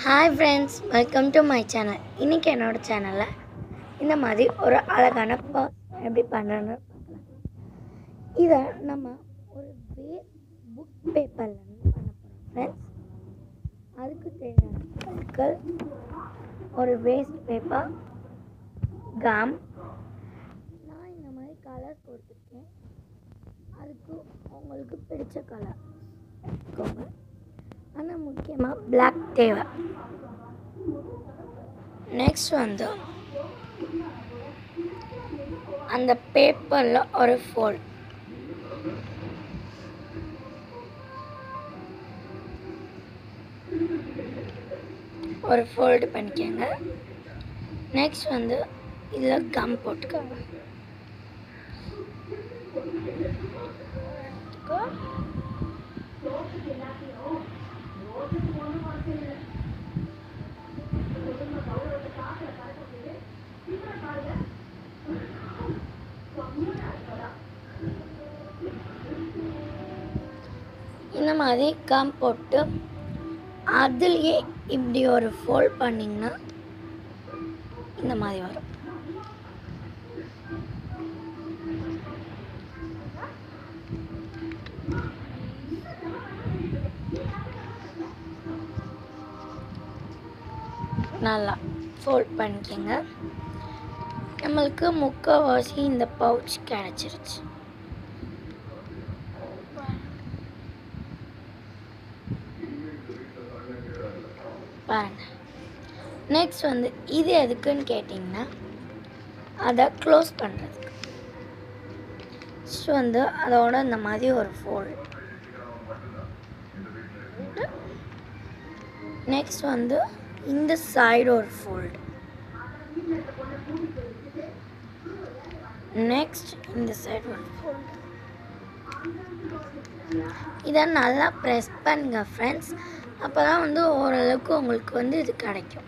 hi friends welcome to my channel இன்றைக்கி என்னோட சேனலில் இந்த மாதிரி ஒரு அழகான பர்ஸ் எப்படி பண்ணுறேன்னு பார்க்கலாம் இதை நம்ம ஒரு வேஸ்ட் புக் பேப்பர்லேருந்து பண்ண போகிறோம் ஃப்ரெண்ட்ஸ் அதுக்கு தேவையான பொருட்கள் ஒரு வேஸ்ட் பேப்பர் கம் நான் இந்த மாதிரி கலர்ஸ் கொடுத்துருக்கேன் அதுக்கு உங்களுக்கு பிடிச்ச கலர் எடுத்துக்கோங்க ஆனால் முக்கியமாக Black தேவை நெக்ஸ்ட் வந்து அந்த பேப்பரில் ஒரு ஃபோல்ட் ஒரு ஃபோல்டு பண்ணிக்கோங்க நெக்ஸ்ட் வந்து இதில் கம் போட்டுக்கோங்க இந்த மாதிரி கம் போட்டு அதுலேயே இப்படி ஒரு ஃபோல்ட் பண்ணிங்கன்னா இந்த மாதிரி வரும் நல்லா ஃபோல்ட் பண்ணிக்கோங்க நம்மளுக்கு முக்கால்வாசி இந்த பவுச் கிடச்சிருச்சு பாருங்க நெக்ஸ்ட் வந்து இது எதுக்குன்னு கேட்டிங்கன்னா அதை க்ளோஸ் பண்ணுறதுக்கு நெக்ஸ்ட் வந்து அதோட இந்த மாதிரி ஒரு ஃபோல்ட் நெக்ஸ்ட் வந்து இந்த சைடு ஒரு ஃபோல்டு நெக்ஸ்ட் இந்த சைடு ஒரு ஃபோல்டு இதை நல்லா ப்ரெஸ் பண்ணுங்க ஃப்ரெண்ட்ஸ் அப்போ தான் வந்து ஓரளவுக்கு உங்களுக்கு வந்து இது கிடைக்கும்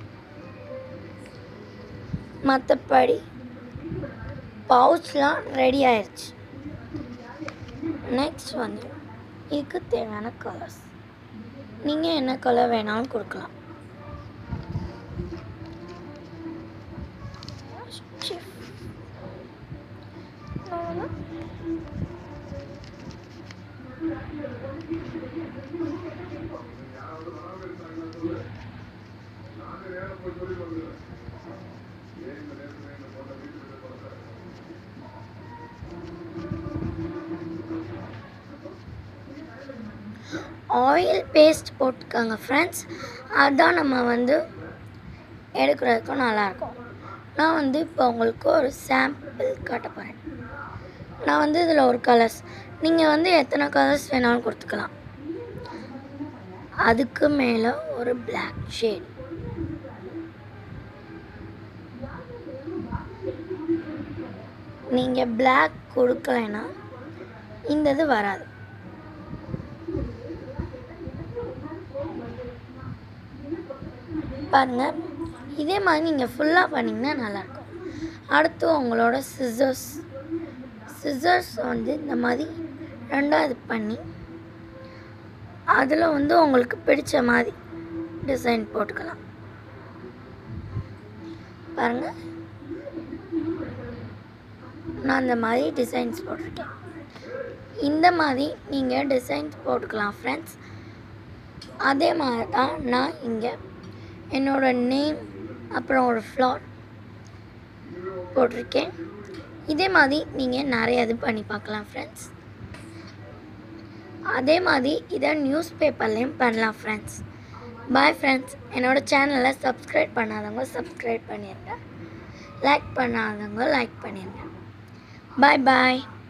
மற்றபடி பவுச்லாம் ரெடி ஆயிடுச்சு நெக்ஸ்ட் வந்து இதுக்கு தேவையான கலர்ஸ் நீங்கள் என்ன கலர் வேணாலும் கொடுக்கலாம் ஆயில் பேஸ்ட் போட்டுக்கோங்க ஃப்ரெண்ட்ஸ் அதுதான் நம்ம வந்து எடுக்கிறதுக்கும் நல்லாயிருக்கும் நான் வந்து இப்போ உங்களுக்கு ஒரு சாம்பிள் காட்ட போகிறேன் நான் வந்து இதில் ஒரு கலர்ஸ் நீங்கள் வந்து எத்தனை கலர்ஸ் வேணாலும் கொடுத்துக்கலாம் அதுக்கு மேலே ஒரு பிளாக் ஷேட் நீங்கள் பிளாக் கொடுக்கலைன்னா இந்த இது வராது பாருங்க இதே மாதிரி நீங்கள் ஃபுல்லாக பண்ணிங்கன்னா நல்லாயிருக்கும் அடுத்து உங்களோட சிசர்ஸ் சிசர்ஸ் வந்து இந்த மாதிரி ரெண்டாவது பண்ணி அதில் வந்து உங்களுக்கு பிடிச்ச மாதிரி டிசைன் போட்டுக்கலாம் பாருங்க நான் இந்த மாதிரி டிசைன்ஸ் போட்டிருக்கேன் இந்த மாதிரி நீங்கள் டிசைன்ஸ் போட்டுக்கலாம் ஃப்ரெண்ட்ஸ் அதே மாதிரி தான் நான் இங்கே என்னோட நேம் அப்புறம் ஒரு ஃப்ளார் போட்டிருக்கேன் இதே மாதிரி நீங்கள் நிறைய இது பண்ணி பார்க்கலாம் ஃப்ரெண்ட்ஸ் அதே மாதிரி இதை நியூஸ் பேப்பர்லேயும் பண்ணலாம் ஃப்ரெண்ட்ஸ் பாய் ஃப்ரெண்ட்ஸ் என்னோடய சேனலை சப்ஸ்கிரைப் பண்ணாதவங்க சப்ஸ்கிரைப் பண்ணிடுங்க லைக் பண்ணாதவங்க லைக் பண்ணிடுங்க பாய் பாய்